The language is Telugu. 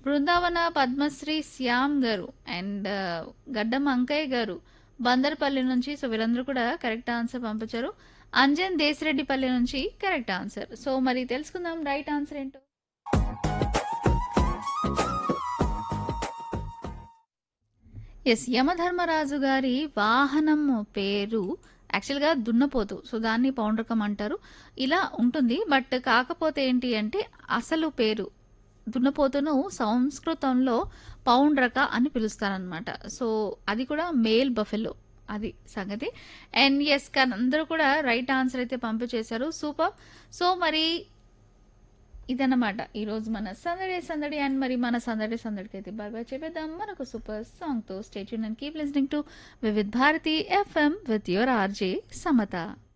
బృందావన పద్మశ్రీ శ్యామ్ గారు అండ్ గడ్డం అంకయ్య గారు బందర్పల్లి నుంచి సో వీరందరూ కూడా కరెక్ట్ ఆన్సర్ పంపించారు అంజన్ దేశరెడ్డిపల్లి నుంచి కరెక్ట్ ఆన్సర్ సో మరి తెలుసుకుందాం రైట్ ఆన్సర్ ఏంటో ఎస్ యమధర్మరాజు గారి వాహనం పేరు యాక్చువల్గా దున్నపోతు సో దాన్ని పౌండ్రకం అంటారు ఇలా ఉంటుంది బట్ కాకపోతే ఏంటి అంటే అసలు పేరు దున్నపోతును సంస్కృతంలో పౌండ్రక అని పిలుస్తారనమాట సో అది కూడా మేల్ బఫెలో అది సంగతి అండ్ ఎస్ కానీ అందరూ కూడా రైట్ ఆన్సర్ అయితే పంపించేశారు సూపర్ సో మరి ఇదన్నమాట ఈరోజు మన సందడి సందడి అండ్ మరి మన సందడి సందడికి అయితే బాయ్ బాయ్ చెప్పేద్దాం మనకు సూపర్ సాంగ్తో stay tune and keep listening to Vividh Bharati FM with your RJ Samata